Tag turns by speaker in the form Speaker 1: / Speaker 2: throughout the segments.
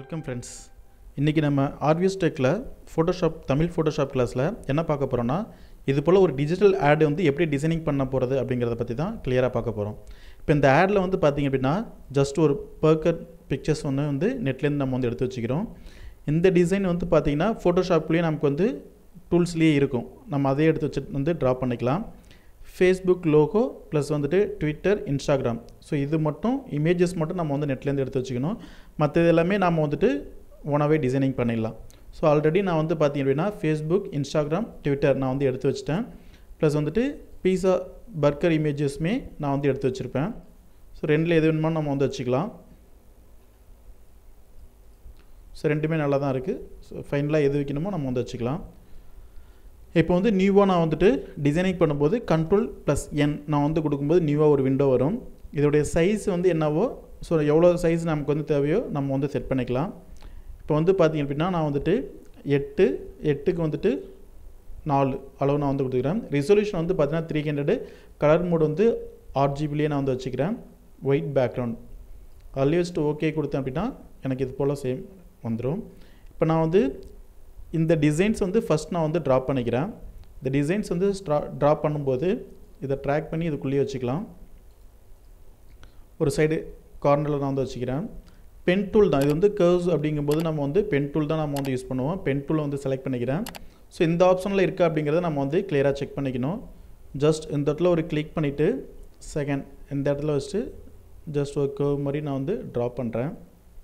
Speaker 1: welcome friends இன்றைக்கி நம்ம RVS டெக்கில் ஃபோட்டோஷாப் தமிழ் ஃபோட்டோஷாப் கிளாஸில் என்ன பார்க்க போகிறோன்னா இது போல் ஒரு டிஜிட்டல் ஆட் வந்து எப்படி டிசைனிங் பண்ண போகிறது அப்படிங்கிறத பற்றி தான் கிளியராக பார்க்க போகிறோம் இப்போ இந்த ஆடில் வந்து பார்த்திங்க அப்படின்னா ஜஸ்ட் ஒரு பர்கர் பிக்சர்ஸ் ஒன்று வந்து நெட்லேருந்து நம்ம வந்து எடுத்து வச்சுக்கிறோம் இந்த டிசைன் வந்து பார்த்திங்கன்னா ஃபோட்டோஷாப்லேயே நமக்கு வந்து டூல்ஸ்லேயே இருக்கும் நம்ம அதே எடுத்து வச்சு வந்து ட்ரா பண்ணிக்கலாம் ஃபேஸ்புக் லோகோ ப்ளஸ் வந்துட்டு ட்விட்டர் இன்ஸ்டாகிராம் ஸோ இது மட்டும் இமேஜஸ் மட்டும் நம்ம வந்து நெட்லேருந்து எடுத்து வச்சுக்கணும் மற்றது எல்லாமே நம்ம வந்துட்டு ஓனாகவே டிசைனிங் பண்ணிடலாம் ஸோ ஆல்ரெடி நான் வந்து பார்த்தீங்க அப்படின்னா ஃபேஸ்புக் இன்ஸ்டாகிராம் ட்விட்டர் நான் வந்து எடுத்து வச்சிட்டேன் ப்ளஸ் வந்துட்டு பீஸா பர்கர் இமேஜஸ்மே நான் வந்து எடுத்து வச்சுருப்பேன் ஸோ ரெண்டில் எது வேணுமோ நம்ம வந்து வச்சுக்கலாம் ஸோ ரெண்டுமே நல்லா தான் இருக்குது ஸோ ஃபைனலாக எது வைக்கணுமோ நம்ம வந்து வச்சுக்கலாம் இப்போ வந்து நியூவாக நான் வந்துட்டு டிசைனிங் பண்ணும்போது கண்ட்ரோல் ப்ளஸ் என் நான் வந்து கொடுக்கும்போது நியூவாக ஒரு விண்டோ வரும் இதோடைய சைஸ் வந்து என்னவோ ஸோ எவ்வளோ சைஸ் நமக்கு வந்து தேவையோ நம்ம வந்து செட் பண்ணிக்கலாம் இப்போ வந்து பார்த்திங்க அப்படின்னா நான் வந்துட்டு எட்டு எட்டுக்கு வந்துட்டு நாலு அளவு நான் வந்து கொடுத்துக்கிறேன் ரிசொல்யூஷன் வந்து பார்த்தீங்கன்னா த்ரீ ஹண்ட்ரடு கலர் மோட் வந்து ஆர்ஜிபிலேயே நான் வந்து வச்சுக்கிறேன் ஒயிட் பேக்ரவுண்ட் அதுலேயே வச்சுட்டு ஓகே கொடுத்தேன் அப்படின்னா எனக்கு இது போல் சேம் வந்துடும் இப்போ நான் வந்து இந்த டிசைன்ஸ் வந்து ஃபஸ்ட் நான் வந்து ட்ரா பண்ணிக்கிறேன் இந்த டிசைன்ஸ் வந்து ஸ்ட்ரா ட்ரா பண்ணும்போது இதை ட்ராக் பண்ணி இதுக்குள்ளேயே வச்சுக்கலாம் ஒரு சைடு கார்னரில் நான் வந்து வச்சுக்கிறேன் பென் டூல் தான் இது வந்து கர்வ்ஸ் அப்படிங்கும்போது நம்ம வந்து பென் டூல் தான் நம்ம வந்து யூஸ் பண்ணுவோம் பென் டூலை வந்து செலக்ட் பண்ணிக்கிறேன் ஸோ இந்த ஆப்ஷனில் இருக்கா அப்படிங்கிறத நம்ம வந்து கிளியராக செக் பண்ணிக்கணும் ஜஸ்ட் இந்த இடத்துல ஒரு கிளிக் பண்ணிவிட்டு செகண்ட் இந்த இடத்துல வச்சுட்டு ஜஸ்ட் ஒரு கர்வ் மாதிரி நான் வந்து ட்ரா பண்ணுறேன்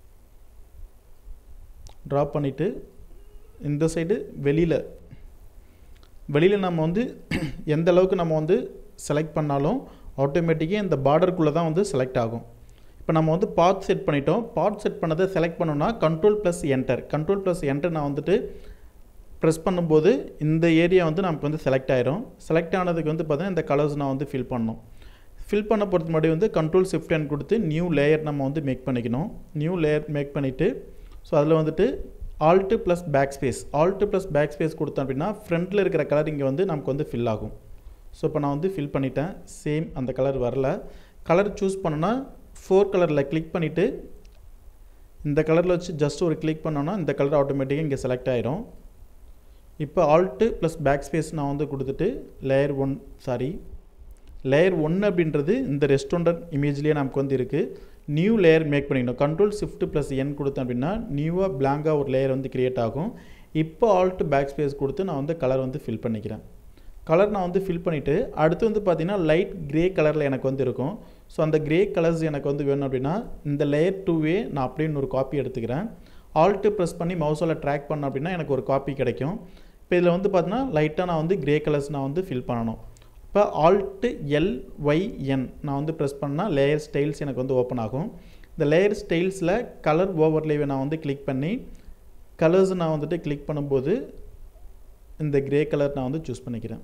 Speaker 1: ட்ரா பண்ணிவிட்டு இந்த சைடு வெளியில் வெளியில் நம்ம வந்து எந்த அளவுக்கு நம்ம வந்து செலக்ட் பண்ணாலும் ஆட்டோமேட்டிக்காக இந்த பார்டருக்குள்ளே தான் வந்து செலக்ட் ஆகும் இப்போ நம்ம வந்து பாத் செட் பண்ணிட்டோம் பாத் செட் பண்ணதை செலக்ட் பண்ணோன்னா control plus enter control plus enter நான் வந்துட்டு ப்ரெஸ் பண்ணும்போது இந்த ஏரியா வந்து நமக்கு வந்து செலக்ட் ஆயிரும் செலக்ட் ஆனதுக்கு வந்து பார்த்தீங்கன்னா இந்த கலர்ஸ் நான் வந்து ஃபில் பண்ணணும் ஃபில் பண்ண பொறுத்த முன்னாடி வந்து கண்ட்ரோல் ஷிஃப்ட் அண்ட் கொடுத்து நியூ லேயர் நம்ம வந்து மேக் பண்ணிக்கணும் நியூ லேயர் மேக் பண்ணிவிட்டு ஸோ அதில் வந்துட்டு alt plus backspace alt plus backspace கொடுத்தோம் அப்படின்னா ஃப்ரண்ட்டில் இருக்கிற கலர் இங்கே வந்து நமக்கு வந்து ஃபில் ஆகும் ஸோ இப்போ நான் வந்து ஃபில் பண்ணிட்டேன் சேம் அந்த கலர் வரல கலர் சூஸ் பண்ணோன்னா ஃபோர் கலரில் கிளிக் பண்ணிவிட்டு இந்த கலரில் வச்சு ஜஸ்ட் ஒரு கிளிக் பண்ணோன்னா இந்த கலர் ஆட்டோமேட்டிக்காக இங்கே செலக்ட் ஆயிரும் இப்போ ஆல்ட்டு ப்ளஸ் பேக் ஸ்பேஸ் நான் வந்து கொடுத்துட்டு layer one sorry layer one அப்படின்றது இந்த ரெஸ்டாரண்ட் இமேஜ்லேயே நமக்கு வந்து இருக்குது நியூ லேயர் மேக் பண்ணிக்கணும் கண்ட்ரோல் ஷிஃப்ட் ப்ளஸ் என் கொடுத்தேன் அப்படின்னா நியூவாக பிளாங்காக ஒரு லேயர் வந்து க்ரியேட் ஆகும் இப்போ ஆல்ட்டு பேக் ஸ்பேஸ் கொடுத்து நான் வந்து கலர் வந்து ஃபில் பண்ணிக்கிறேன் கலர் நான் வந்து ஃபில் பண்ணிவிட்டு அடுத்து வந்து பார்த்திங்கன்னா லைட் க்ரே கலரில் எனக்கு வந்து இருக்கும் ஸோ அந்த க்ரே கலர்ஸ் எனக்கு வந்து வேணும் அப்படின்னா இந்த லேயர் டூவே நான் அப்படியே ஒரு காப்பி எடுத்துக்கிறேன் ஆல்ட்டு ப்ரெஸ் பண்ணி மவுஸால் ட்ராக் பண்ண அப்படின்னா எனக்கு ஒரு காப்பி கிடைக்கும் இப்போ இதில் வந்து பார்த்தீங்கன்னா லைட்டாக நான் வந்து க்ரே கலர்ஸ் நான் வந்து ஃபில் பண்ணணும் இப்போ ஆல்ட்டு எல் ஒய் என் நான் வந்து ப்ரெஸ் பண்ணால் லேயர் ஸ்டைல்ஸ் எனக்கு வந்து ஓப்பன் ஆகும் இந்த லேயர் ஸ்டைல்ஸில் கலர் ஓவர்லேவை நான் வந்து கிளிக் பண்ணி கலர்ஸ் நான் வந்துட்டு கிளிக் பண்ணும்போது இந்த க்ரே கலர் நான் வந்து சூஸ் பண்ணிக்கிறேன்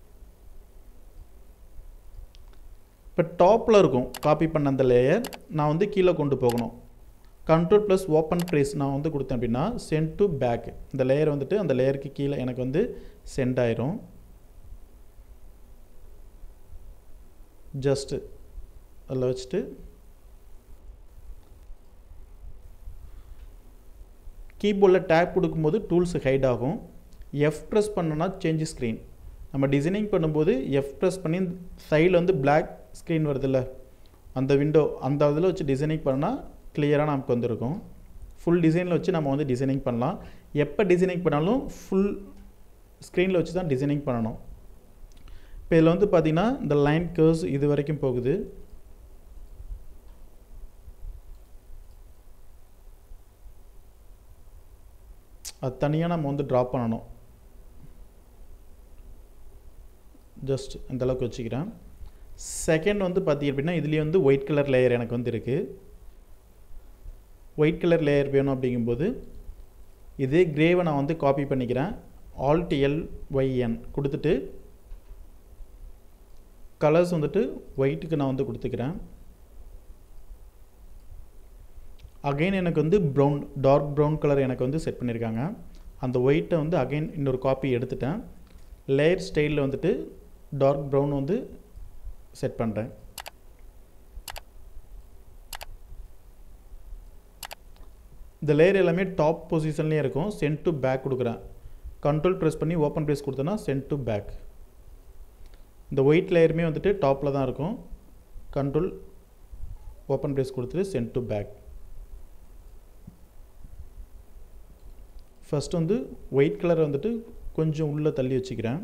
Speaker 1: இப்போ டாப்பில் இருக்கும் காப்பி பண்ண அந்த லேயர் நான் வந்து கீழே கொண்டு போகணும் கண்ட்ரோல் ப்ளஸ் ஓப்பன் ப்ரைஸ் நான் வந்து கொடுத்தேன் அப்படின்னா சென்ட் டு பேக் இந்த லேயர் வந்துட்டு அந்த லேயருக்கு கீழே எனக்கு வந்து சென்ட் ஆயிரும் ஜஸ்ட்டு அதில் வச்சுட்டு கீபோர்டில் டேப் கொடுக்கும்போது டூல்ஸ் ஹைட் ஆகும் எஃப் ப்ரெஸ் பண்ணோன்னா சேஞ்ச் ஸ்க்ரீன் நம்ம டிசைனிங் பண்ணும்போது எஃப் ப்ரெஸ் பண்ணி சைடில் வந்து பிளாக் ஸ்க்ரீன் வருதுல்ல அந்த விண்டோ அந்த இதில் வச்சு டிசைனிங் பண்ணால் கிளியராக நமக்கு வந்துருக்கும் ஃபுல் டிசைனில் வச்சு நம்ம வந்து டிசைனிங் பண்ணலாம் எப்போ டிசைனிங் பண்ணாலும் ஃபுல் ஸ்க்ரீனில் வச்சு தான் டிசைனிங் பண்ணணும் இப்போ இதில் வந்து பார்த்திங்கன்னா இந்த லைன் கர்வ்ஸ் இது வரைக்கும் போகுது அது தனியாக நம்ம வந்து ட்ரா பண்ணணும் ஜஸ்ட் இந்த அளவுக்கு வச்சுக்கிறேன் செகண்ட் வந்து பார்த்திங்க அப்படின்னா இதுலேயே வந்து ஒயிட் கலர் லேயர் எனக்கு வந்து இருக்குது ஒயிட் கலர் லேயர் வேணும் அப்படிங்கும்போது இதே கிரேவை நான் வந்து காப்பி பண்ணிக்கிறேன் ஆல்ட் எல் ஒய்என் கொடுத்துட்டு கலர்ஸ் வந்துட்டு ஒயிட்டுக்கு நான் வந்து கொடுத்துக்கிறேன் அகைன் எனக்கு வந்து ப்ரௌன் டார்க் ப்ரௌன் கலர் எனக்கு வந்து செட் பண்ணியிருக்காங்க அந்த ஒயிட்டை வந்து அகைன் இன்னொரு காப்பி எடுத்துட்டேன் லேயர் ஸ்டைலில் வந்துட்டு டார்க் ப்ரௌன் வந்து செட் பண்ணுறேன் இந்த லேயர் எல்லாமே டாப் பொசிஷன்லேயே இருக்கும் சென்ட் டு பேக் கொடுக்குறேன் கண்ட்ரோல் ப்ரெஸ் பண்ணி ஓப்பன் ப்ரெஸ் கொடுத்தேன்னா சென்ட் டு பேக் இந்த ஒயிட் லேயருமே வந்துட்டு டாப்பில் தான் இருக்கும் கண்ட்ரோல் ஓப்பன் ப்ரெஸ் கொடுத்துட்டு சென்ட் டு பேக் ஃபஸ்ட் வந்து ஒயிட் கலரை வந்துட்டு கொஞ்சம் உள்ளே தள்ளி வச்சுக்கிறேன்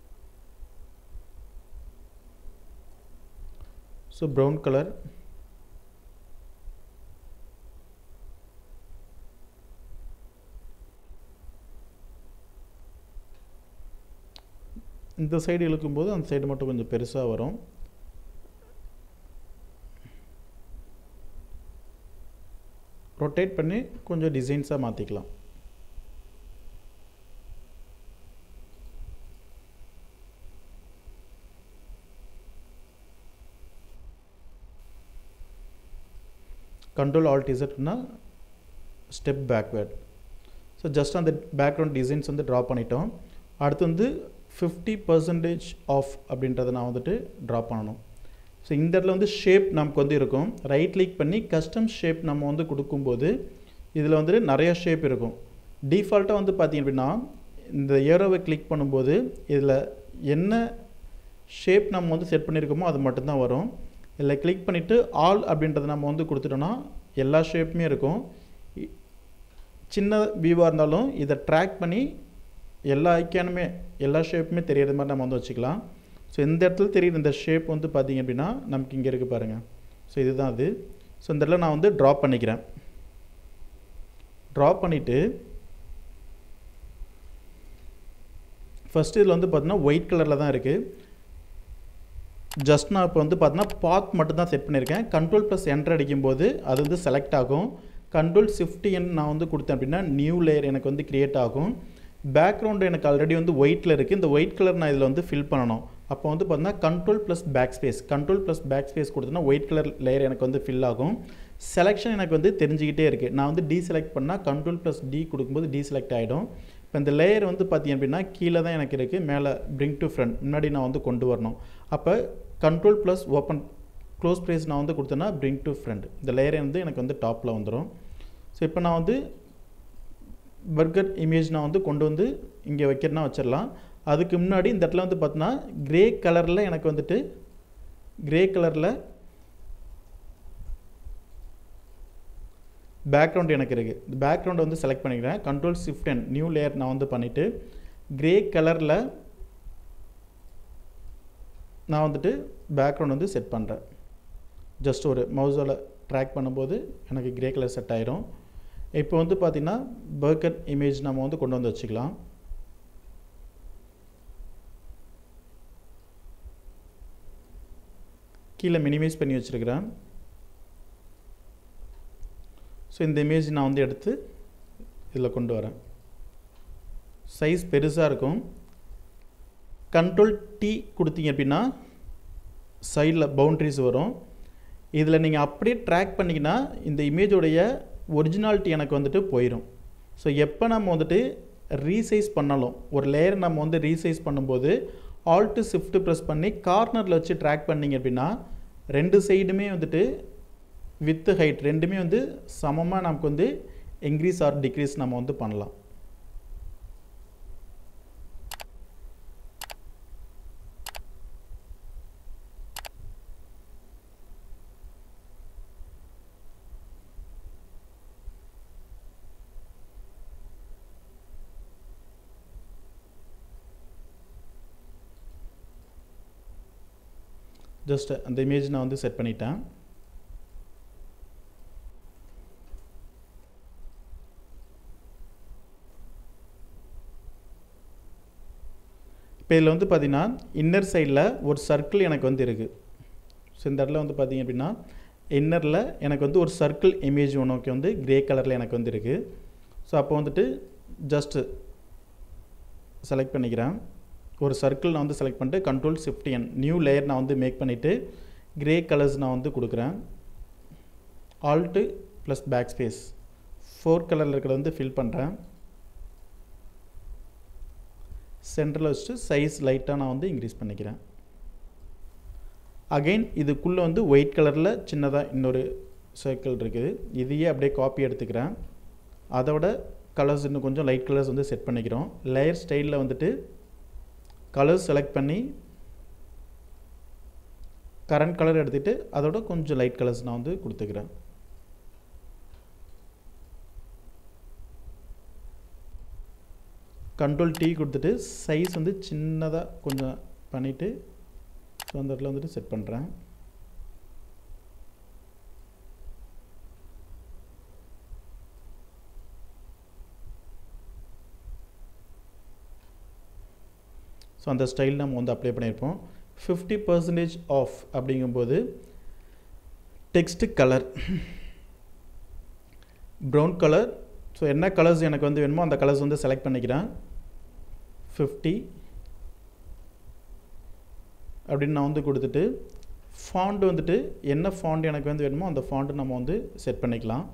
Speaker 1: ஸோ ப்ரௌன் கலர் இந்த சைடு இழுக்கும்போது அந்த சைடு மட்டும் கொஞ்சம் பெருசாக வரும் ரொட்டேட் பண்ணி கொஞ்சம் டிசைன்ஸாக மாற்றிக்கலாம் கண்ட்ரோல் ஆல்ட் இசட்னா ஸ்டெப் பேக்வேர்ட் ஸோ ஜஸ்ட் அந்த பேக்ரவுண்ட் டிசைன்ஸ் வந்து ட்ரா பண்ணிட்டோம் அடுத்து வந்து ஃபிஃப்டி பர்சன்டேஜ் ஆஃப் அப்படின்றத நான் வந்துட்டு ட்ரா பண்ணணும் ஸோ இந்த இடத்துல வந்து ஷேப் நமக்கு வந்து இருக்கும் ரைட் கிளிக் பண்ணி கஸ்டம் ஷேப் நம்ம வந்து கொடுக்கும்போது இதில் வந்துட்டு நிறைய ஷேப் இருக்கும் டிஃபால்ட்டாக வந்து பார்த்திங்க அப்படின்னா இந்த ஏரோவை கிளிக் பண்ணும்போது இதில் என்ன ஷேப் நம்ம வந்து செட் பண்ணியிருக்கோமோ அது மட்டும்தான் வரும் இதில் கிளிக் பண்ணிவிட்டு ஆல் அப்படின்றத நம்ம வந்து கொடுத்துட்டோன்னா எல்லா ஷேப்புமே இருக்கும் சின்ன வியூவாக இருந்தாலும் இதை ட்ராக் பண்ணி எல்லா ஐக்கானுமே எல்லா ஷேப்புமே தெரியிற மாதிரி நம்ம வந்து வச்சுக்கலாம் ஸோ இந்த இடத்துல தெரியுது இந்த ஷேப் வந்து பார்த்திங்க அப்படின்னா நமக்கு இங்கே இருக்குது பாருங்கள் ஸோ இதுதான் அது ஸோ இந்த இடத்துல நான் வந்து ட்ரா பண்ணிக்கிறேன் ட்ரா பண்ணிவிட்டு ஃபஸ்ட்டு இதில் வந்து பார்த்தீங்கன்னா ஒயிட் கலரில் தான் இருக்குது ஜஸ்ட் நான் இப்போ வந்து பார்த்தீங்கன்னா பாத் மட்டும் தான் செட் பண்ணியிருக்கேன் கண்ட்ரோல் ப்ளஸ் என்டர் அடிக்கும்போது அது வந்து செலக்ட் ஆகும் கண்ட்ரோல் ஷிஃப்ட் என் நான் வந்து கொடுத்தேன் அப்படின்னா நியூ லேயர் எனக்கு வந்து க்ரியேட் ஆகும் பேக்ரவுண்டு எனக்கு ஆல்ரெடி வந்து ஒயிட்டில் இருக்குது இந்த ஒயிட் கலர் நான் இதில் வந்து ஃபில் பண்ணணும் அப்போ வந்து பார்த்தீங்கன்னா control plus backspace control plus backspace கொடுத்தோன்னா ஒயிட் கலர் லேயர் எனக்கு வந்து ஃபில் ஆகும் செலெக்ஷன் எனக்கு வந்து தெரிஞ்சுக்கிட்டே இருக்குது நான் வந்து டீசெலக்ட் பண்ணால் கண்ட்ரோல் ப்ளஸ் டி கொடுக்கும்போது டீசெலக்ட் ஆகிடும் இப்போ இந்த லேயர் வந்து பார்த்தீங்க அப்படின்னா கீழே தான் எனக்கு இருக்குது மேலே பிரிங் டு ஃப்ரண்ட் முன்னாடி நான் வந்து கொண்டு வரணும் அப்போ control plus open close brace நான் வந்து கொடுத்தேன்னா பிரிங் டு ஃப்ரண்ட் இந்த லேயர் வந்து எனக்கு வந்து டாப்பில் வந்துடும் ஸோ இப்போ நான் வந்து பர்கர் இமேஜ் நான் வந்து கொண்டு வந்து இங்கே வைக்கிறேன்னா வச்சிடலாம் அதுக்கு முன்னாடி இந்த இடத்துல வந்து பார்த்தீங்கன்னா கிரே கலரில் எனக்கு வந்துட்டு கிரே கலரில் பேக்ரவுண்ட் எனக்கு இருக்குது இந்த பேக்ரவுண்டை வந்து செலக்ட் பண்ணிக்கிறேன் control shift and new layer நான் வந்து பண்ணிவிட்டு கிரே கலரில் நான் வந்துட்டு பேக்ரவுண்ட் வந்து செட் பண்ணுறேன் ஜஸ்ட் ஒரு மவுஸால் ட்ராக் பண்ணும்போது எனக்கு கிரே கலர் செட் ஆயிரும் இப்போ வந்து பார்த்திங்கன்னா பர்கர் இமேஜ் நம்ம வந்து கொண்டு வந்து வச்சுக்கலாம் கீழே மினிமைஸ் பண்ணி வச்சுருக்கிறேன் ஸோ இந்த இமேஜ் நான் வந்து எடுத்து இதில் கொண்டு வரேன் சைஸ் பெருசாக இருக்கும் கண்ட்ரோல் டி கொடுத்தீங்க அப்படின்னா சைடில் பவுண்ட்ரிஸ் வரும் இதில் நீங்கள் அப்படியே ட்ராக் பண்ணிங்கன்னா இந்த இமேஜோடைய ஒரிஜினாலிட்டி எனக்கு வந்துட்டு போயிடும் ஸோ எப்போ நம்ம வந்துட்டு ரீசைஸ் பண்ணாலும் ஒரு லேயர் நம்ம வந்து ரீசைஸ் பண்ணும்போது ஆல்ட்டு ஷிஃப்ட் ப்ரெஸ் பண்ணி கார்னரில் வச்சு ட்ராக் பண்ணிங்க அப்படின்னா ரெண்டு சைடுமே வந்துட்டு வித்து ஹைட் ரெண்டுமே வந்து சமமாக நமக்கு வந்து இன்க்ரீஸ் ஆர் டிக்ரீஸ் நம்ம வந்து பண்ணலாம் ஜஸ்ட் அந்த இமேஜ் நான் வந்து செட் பண்ணிட்டேன் இப்போ இதில் வந்து பார்த்தீங்கன்னா இன்னர் சைடில் ஒரு சர்க்கிள் எனக்கு வந்து இருக்குது ஸோ இந்த இடத்துல வந்து பார்த்தீங்க அப்படின்னா இன்னரில் எனக்கு வந்து ஒரு சர்க்கிள் இமேஜ் ஒன்று வந்து கிரே கலரில் எனக்கு வந்து இருக்குது ஸோ அப்போ வந்துட்டு ஜஸ்ட்டு செலக்ட் பண்ணிக்கிறேன் ஒரு சர்க்கிள் நான் வந்து செலக்ட் பண்ணிட்டு control shift N new layer நான் வந்து மேக் பண்ணிவிட்டு கிரே கலர்ஸ் நான் வந்து கொடுக்குறேன் alt plus backspace fore கலரில் இருக்கிறத வந்து ஃபில் பண்ணுறேன் சென்டரில் வச்சுட்டு சைஸ் லைட்டாக நான் வந்து இன்க்ரீஸ் பண்ணிக்கிறேன் அகைன் இதுக்குள்ளே வந்து ஒயிட் கலரில் சின்னதாக இன்னொரு சர்க்கிள் இருக்குது இதையே அப்படியே காப்பி எடுத்துக்கிறேன் அதோட கலர்ஸ் இன்னும் கொஞ்சம் லைட் கலர்ஸ் வந்து செட் பண்ணிக்கிறோம் லேயர் ஸ்டைலில் வந்துட்டு கலர்ஸ் செலக்ட் பண்ணி கரண்ட் கலர் எடுத்துகிட்டு அதோட கொஞ்சம் லைட் கலர்ஸ் நான் வந்து கொடுத்துக்கிறேன் கண்ட்ரோல் டீ கொடுத்துட்டு சைஸ் வந்து சின்னதாக கொஞ்சம் பண்ணிவிட்டு ஸோ அந்த இடத்துல வந்துட்டு செட் பண்ணுறேன் ஸோ அந்த ஸ்டைல் நம்ம வந்து அப்ளை பண்ணியிருப்போம் ஃபிஃப்டி பர்சன்டேஜ் ஆஃப் அப்படிங்கும்போது text colour brown colour so என்ன கலர்ஸ் எனக்கு வந்து வேணுமோ அந்த கலர்ஸ் வந்து செலக்ட் பண்ணிக்கிறேன் ஃபிஃப்டி அப்படின்னு நான் வந்து கொடுத்துட்டு ஃபாண்ட் வந்துட்டு என்ன ஃபாண்ட் எனக்கு வந்து வேணுமோ அந்த ஃபாண்ட்டு நம்ம வந்து செட் பண்ணிக்கலாம்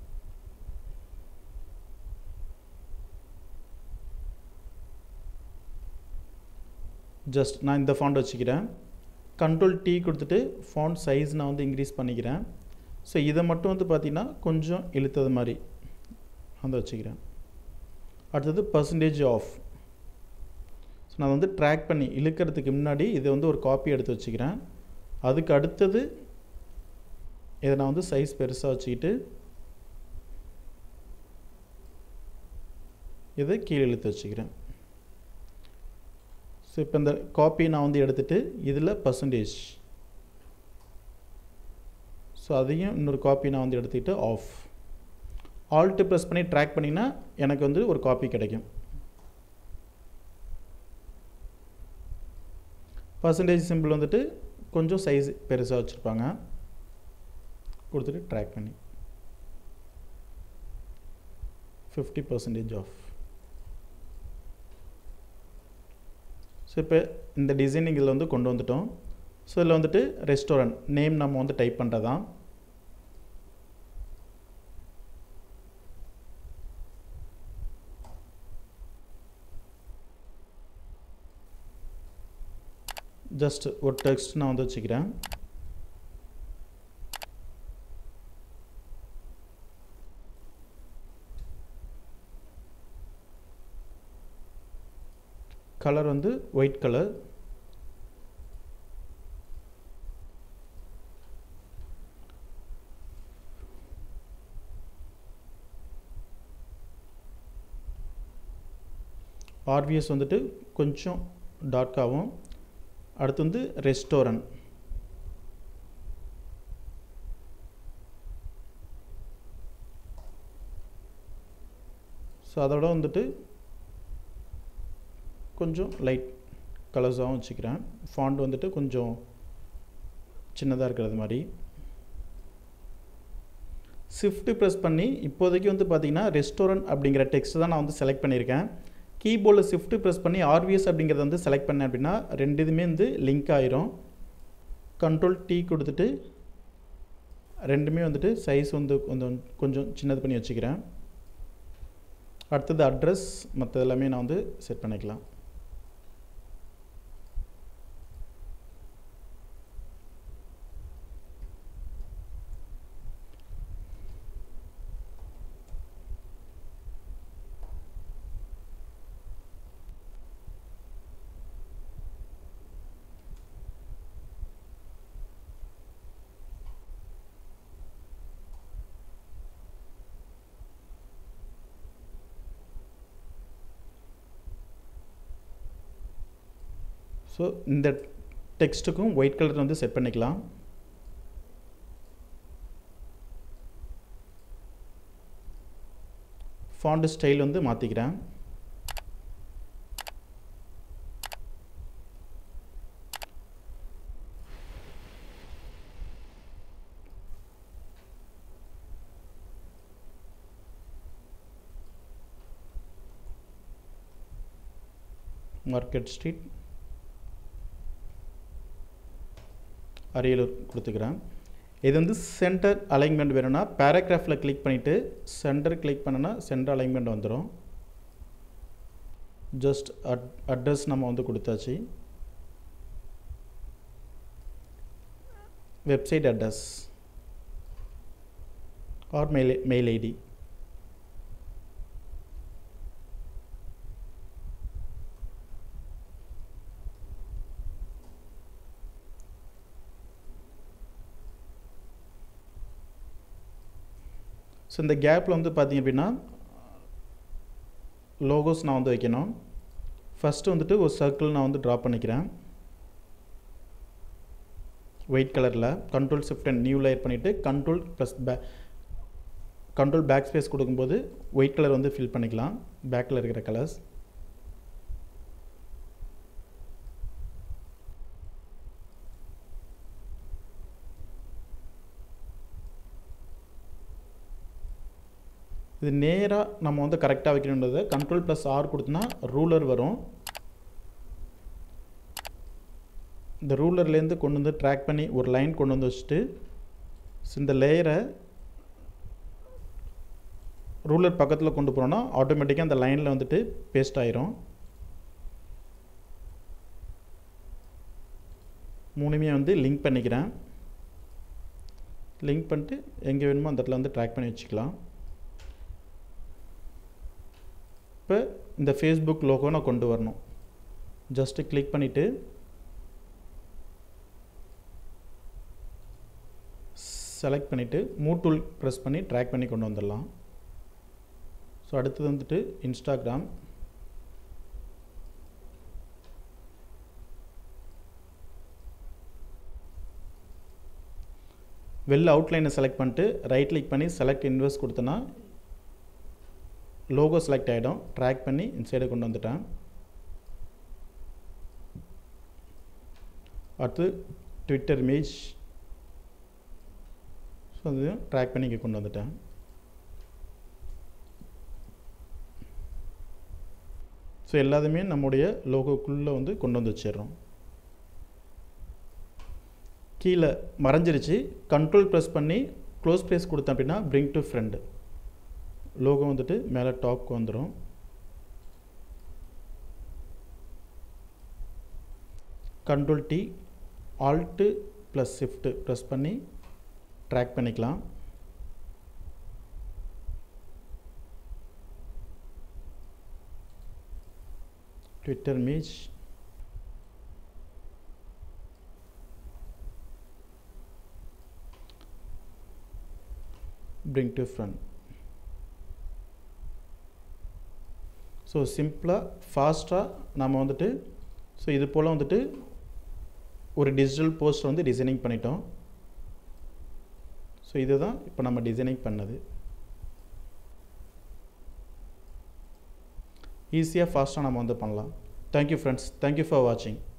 Speaker 1: ஜஸ்ட் நான் இந்த ஃபாண்ட் வச்சுக்கிறேன் கண்ட்ரோல் டீ கொடுத்துட்டு ஃபாண்ட் சைஸ் நான் வந்து இன்க்ரீஸ் பண்ணிக்கிறேன் ஸோ இதை மட்டும் வந்து பார்த்திங்கன்னா கொஞ்சம் இழுத்தது மாதிரி வந்து வச்சுக்கிறேன் அடுத்தது பர்சன்டேஜ் ஆஃப் ஸோ நான் வந்து ட்ராக் பண்ணி இழுக்கிறதுக்கு முன்னாடி இதை வந்து ஒரு காப்பி எடுத்து வச்சுக்கிறேன் அதுக்கு அடுத்தது இதை நான் வந்து சைஸ் பெருசாக வச்சுக்கிட்டு இதை கீழே இழுத்து வச்சுக்கிறேன் ஸோ இப்போ இந்த காப்பி நான் வந்து எடுத்துகிட்டு இதில் பர்சன்டேஜ் ஸோ அதையும் இன்னொரு காப்பி நான் வந்து எடுத்துக்கிட்டு ஆஃப் ஆல்ட்டு ப்ரெஸ் பண்ணி ட்ராக் பண்ணிங்கன்னா எனக்கு வந்து ஒரு காப்பி கிடைக்கும் பர்சன்டேஜ் சிம்பிள் வந்துட்டு கொஞ்சம் சைஸ் பெருசாக வச்சுருப்பாங்க கொடுத்துட்டு ட்ராக் பண்ணி ஃபிஃப்டி பர்சன்டேஜ் ஆஃப் ஸோ இப்போ இந்த டிசைனிங் இதில் வந்து கொண்டு வந்துட்டோம் ஸோ இதில் வந்துட்டு ரெஸ்டாரண்ட் நேம் நம்ம வந்து டைப் பண்ணுறதான் ஜஸ்ட் ஒரு டெக்ஸ்ட் நான் வந்து வச்சுக்கிறேன் கலர் வந்து ஒயிட் கலர் ஆர்விஎஸ் வந்துட்டு கொஞ்சம் டார்க்காகவும் அடுத்து வந்து ரெஸ்டாரண்ட் ஸோ அதோட வந்துட்டு கொஞ்சம் லைட் கலர்ஸாகவும் வச்சுக்கிறேன் ஃபாண்ட் வந்துட்டு கொஞ்சம் சின்னதாக இருக்கிறது மாதிரி ஷிஃப்ட்டு ப்ரெஸ் பண்ணி இப்போதைக்கு வந்து பார்த்திங்கன்னா ரெஸ்டாரண்ட் அப்படிங்கிற டெக்ஸ்ட் தான் நான் வந்து செலக்ட் பண்ணியிருக்கேன் கீபோர்டில் ஷிஃப்ட்டு ப்ரெஸ் பண்ணி ஆர்விஎஸ் அப்படிங்கிறத வந்து செலக்ட் பண்ணேன் அப்படின்னா ரெண்டு இதுவுமே வந்து லிங்க் ஆயிரும் கண்ட்ரோல் டீ கொடுத்துட்டு ரெண்டுமே வந்துட்டு சைஸ் வந்து கொஞ்சம் கொஞ்சம் சின்னது பண்ணி வச்சுக்கிறேன் அடுத்தது அட்ரஸ் மற்ற எல்லாமே நான் வந்து செட் பண்ணிக்கலாம் ஸோ இந்த டெக்ஸ்ட்டுக்கும் ஒயிட் கலர் வந்து செட் பண்ணிக்கலாம் ஃபாண்ட் ஸ்டைல் வந்து மாற்றிக்கிறேன் மார்க்கெட் ஸ்ட்ரீட் அரியலூர் கொடுத்துக்கிறேன் இது வந்து சென்டர் அலைன்மெண்ட் வேணும்னா பேராகிராஃபில் கிளிக் பண்ணிவிட்டு சென்டர் கிளிக் பண்ணனா சென்டர் அலைன்மெண்ட் வந்துடும் ஜஸ்ட் அட் அட்ரஸ் நம்ம வந்து கொடுத்தாச்சு website address or mail mail ID so இந்த கேப்பில் வந்து பார்த்தீங்க அப்படின்னா லோகோஸ் நான் வந்து வைக்கணும் ஃபஸ்ட்டு வந்துட்டு ஒரு சர்க்கிள் நான் வந்து ட்ரா பண்ணிக்கிறேன் ஒயிட் கலரில் control shift and new layer பண்ணிவிட்டு கண்ட்ரோல் ப்ளஸ் பே கண்ட்ரோல் பேக் ஸ்பேஸ் கொடுக்கும்போது ஒயிட் கலர் வந்து ஃபில் பண்ணிக்கலாம் பேக்கில் இருக்கிற கலர்ஸ் இது நேராக நம்ம வந்து கரெக்டாக வைக்கணுன்றதை கண்ட்ரோல் ப்ளஸ் ஆர் கொடுத்தோன்னா ரூலர் வரும் இந்த ரூலர்லேருந்து கொண்டு வந்து ட்ராக் பண்ணி ஒரு லைன் கொண்டு வந்து வச்சுட்டு இந்த லேயரை ரூலர் பக்கத்தில் கொண்டு போனோன்னா ஆட்டோமேட்டிக்காக அந்த லைனில் வந்துட்டு பேஸ்ட் ஆயிரும் மூணுமே வந்து லிங்க் பண்ணிக்கிறேன் லிங்க் பண்ணிட்டு எங்கே வேணுமோ அந்த இடத்துல வந்து ட்ராக் பண்ணி வச்சுக்கலாம் இப்போ இந்த ஃபேஸ்புக் லோகோ நான் கொண்டு வரணும் ஜஸ்ட்டு கிளிக் பண்ணிவிட்டு செலக்ட் பண்ணிவிட்டு மூ டூல் ப்ரெஸ் பண்ணி ட்ராக் பண்ணி கொண்டு வந்துடலாம் ஸோ அடுத்தது வந்துட்டு இன்ஸ்டாகிராம் வெளில அவுட்லைனை செலக்ட் பண்ணிட்டு ரைட் கிளிக் பண்ணி செலக்ட் இன்வெஸ்ட் கொடுத்தனா லோகோ செலக்ட் ஆகிடும் ட்ராக் பண்ணி இந்த சைடு கொண்டு வந்துட்டேன் அடுத்து ட்விட்டர் இமேஜ் ஸோ அதையும் ட்ராக் பண்ணி இங்கே கொண்டு வந்துட்டேன் ஸோ எல்லாத்தையுமே நம்முடைய லோகோக்குள்ளே வந்து கொண்டு வந்து வச்சிடுறோம் கீழே மறைஞ்சிருச்சு கண்ட்ரோல் ப்ரெஸ் பண்ணி க்ளோஸ் ப்ளேஸ் கொடுத்தேன் அப்படின்னா பிரிங் டு ஃப்ரெண்டு லோகோ வந்துட்டு மேலே டாப்க்கு வந்துடும் control T alt plus shift press பண்ணி ட்ராக் பண்ணிக்கலாம் Twitter image bring to front so சிம்பிளாக ஃபாஸ்ட்டாக நம்ம வந்துட்டு ஸோ இது போல் வந்துட்டு ஒரு டிஜிட்டல் போஸ்ட் வந்து டிசைனிங் பண்ணிட்டோம் ஸோ இதுதான் இப்போ நம்ம டிசைனிங் பண்ணது ஈஸியாக ஃபாஸ்ட்டாக நம்ம வந்து பண்ணலாம் தேங்க்யூ ஃப்ரெண்ட்ஸ் தேங்க்யூ ஃபார் வாட்சிங்